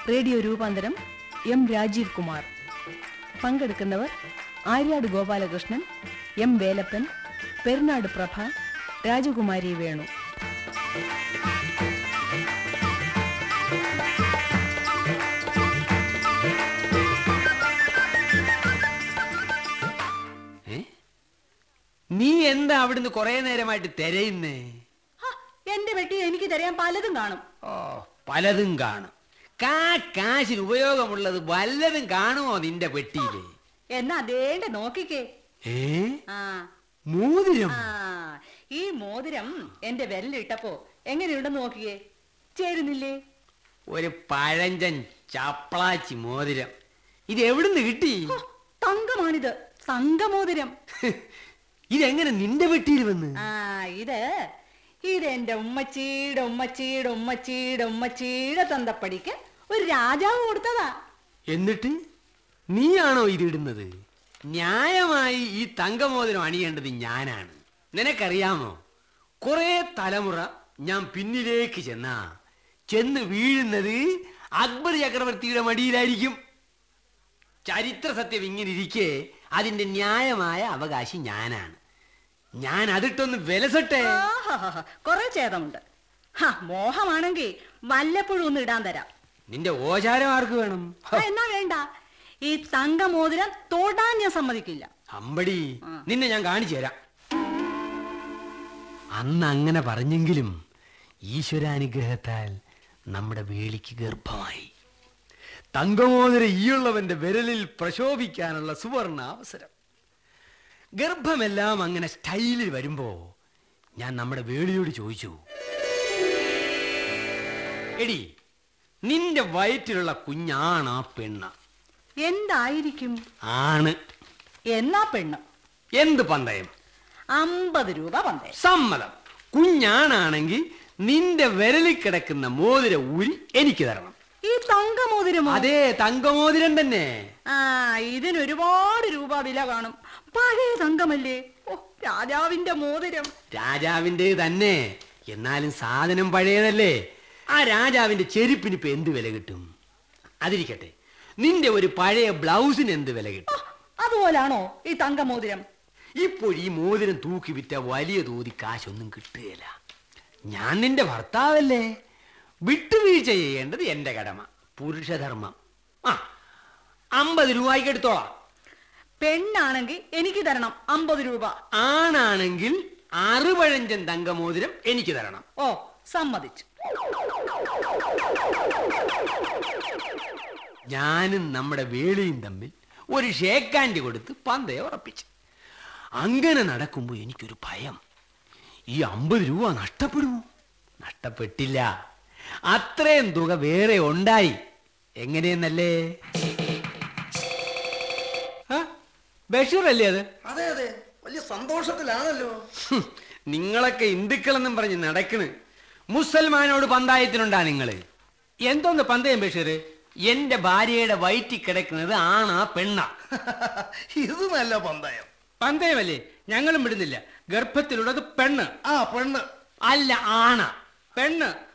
Radio രൂപാന്തരം M Rajeev Kumar പങ്കെടുക്കുന്നവർ Aryad Gopalakrishnan M Velappan Perunad Prabha Rajakumari Venu ഏ? നീ എന്താ അവിടുന്ന് കുറെ നേരമായിട്ട് തിരയുന്നേ ഹ, എന്റെ വെട്ടി എനിക്ക് തരാൻ പലതും കാണും ഓ പലതും കാണും കാ കാശിന് ഉപയോഗമുള്ളത് വല്ലതും കാണുമോ നിന്റെ പെട്ടിയില് എന്നാ അതേണ്ട നോക്കിക്കേ ഏ ആ മോതിരം ആ ഈ മോതിരം എന്റെ വിരലിട്ടപ്പോ എങ്ങനെയുണ്ടെന്ന് നോക്കിയേ ചേരുന്നില്ലേ ഒരു പഴഞ്ചൻ ചപ്ലാച്ചി മോതിരം ഇത് എവിടുന്ന് കിട്ടി ഹോ, തങ്കമാണിത് തങ്കമോതിരം ഇതെങ്ങനെ നിന്റെ പെട്ടിയിൽ വന്ന് ആ ഇത് ഇത് എന്റെ ഉമ്മച്ചീടെ ഉമ്മച്ചീടെ ഉമ്മച്ചീടെ ഉമ്മച്ചീടെ തന്തപ്പടിക്ക് ഒരു രാജാവ് കൊടുത്തതാ എന്നിട്ട് നീയാണോ ഇതിടുന്നത് ന്യായമായി ഈ തങ്കമോതിരം അണിയേണ്ടത് ഞാനാണ് നിനക്കറിയാമോ കുറെ തലമുറ ഞാൻ പിന്നിലേക്ക് ചെന്നാ ചെന്ന് വീഴുന്നത് അക്ബർ ചക്രവർത്തിയുടെ മടിയിലായിരിക്കും ചരിത്ര സത്യം ഇങ്ങനെ ഇരിക്കെ അതിന്റെ ന്യായമായ അവകാശി ഞാനാണ് ഞാൻ അതിട്ടൊന്ന് വിലസട്ടെ ആഹാഹാഹാ, കുറെ ഛേദമുണ്ട് ഹാ മോഹമാണെങ്കിൽ വല്ലപ്പോഴും ഒന്ന് ഇടാൻ തരാം നിന്റെ ഓചാരം ആർക്ക് വേണം ആ, എന്നാ വേണ്ട ഈ തങ്കമോതിരം തൊടാൻ ഞാൻ സമ്മതിക്കില്ല അമ്പടി ആ. നിന്നെ ഞാൻ കാണിച്ചു തരാം അന്ന് അങ്ങനെ പറഞ്ഞെങ്കിലും ഈശ്വരാനുഗ്രഹത്താൽ നമ്മുടെ വേളിക്ക് ഗർഭമായി തങ്കമോതിര ഈയുള്ളവന്റെ വിരലിൽ പ്രശോഭിക്കാനുള്ള സുവർണ അവസരം ഗർഭമെല്ലാം അങ്ങനെ സ്റ്റൈലിൽ വരുമ്പോ ഞാൻ നമ്മുടെ വേളിയോട് ചോദിച്ചു എടി നിന്റെ വയറ്റിലുള്ള കുഞ്ഞാണാ പെണ്ണ എന്തായിരിക്കും ആണ് എന്നാ പെണ്ണ് എന്ത് പന്തയം അമ്പത് രൂപ പന്തേ സമ്മതം കുഞ്ഞാണാണെങ്കിൽ നിന്റെ വിരലിൽ കിടക്കുന്ന മോതിര ഊരി എനിക്ക് തരണം ഈ തങ്കമോതിരമോ അതേ തങ്കമോതിരം തന്നെ ആ ഇതിന് ഒരുപാട് രൂപ വില കാണും പഴയ തങ്കമല്ലേ ഓ രാജാവിന്റെ മോതിരം രാജാവിന്റെ തന്നെ എന്നാലും സാധനം പഴയതല്ലേ ആ രാജാവിന്റെ ചെരുപ്പിന് ഇപ്പൊ എന്ത് വില കിട്ടും അതിരിക്കട്ടെ നിന്റെ ഒരു പഴയ ബ്ലൗസിന് എന്ത് വില ആ, കിട്ടും അതുപോലാണോ ഈ തങ്കമോതിരം ഇപ്പോൾ ഈ മോതിരം തൂക്കി വിറ്റ വലിയ തോതി കാശൊന്നും കിട്ടുകയില്ല ഞാൻ നിന്റെ ഭർത്താവല്ലേ വിട്ടുവീഴ്ച ചെയ്യേണ്ടത് എന്റെ കടമ പുരുഷധർമ്മം ആ അമ്പത് രൂപയ്ക്ക് എടുത്തോളാം പെണ്ണാണെങ്കിൽ എനിക്ക് തരണം അമ്പത് രൂപ ആണാണെങ്കിൽ അറുപഴഞ്ചൻ തങ്കമോതിരം എനിക്ക് തരണം ഓ സമ്മതിച്ചു ഞാനും നമ്മുടെ വേളിയും തമ്മിൽ ഒരു ഷേക്കാൻഡ് കൊടുത്ത് പന്തയെ ഉറപ്പിച്ചു അങ്ങനെ നടക്കുമ്പോൾ എനിക്കൊരു ഭയം ഈ അമ്പത് രൂപ നഷ്ടപ്പെടുമോ നഷ്ടപ്പെട്ടില്ല അത്രയും തുക വേറെ ഉണ്ടായി എങ്ങനെയെന്നല്ലേ ആ, ബഷീറല്ലേ അത് അതെ അതെ വലിയ സന്തോഷത്തിലാണല്ലോ ഹും, നിങ്ങളൊക്കെ ഹിന്ദുക്കളെന്നും പറഞ്ഞ് നടക്കണ് മുസൽമാനോട് പന്തായത്തിനുണ്ടാ നിങ്ങള് എന്തോന്ന് പന്തയം ബഷീർ എന്റെ ഭാര്യയുടെ വയറ്റിൽ കിടക്കുന്നത് ആണാ പെണ്ണാ ഇത് നല്ല പന്തയം പന്തയമല്ലേ ഞങ്ങളും വിടുന്നില്ല ഗർഭത്തിലുള്ളത് പെണ്ണ് ആ പെണ്ണ് അല്ല ആണ പെണ്ണ്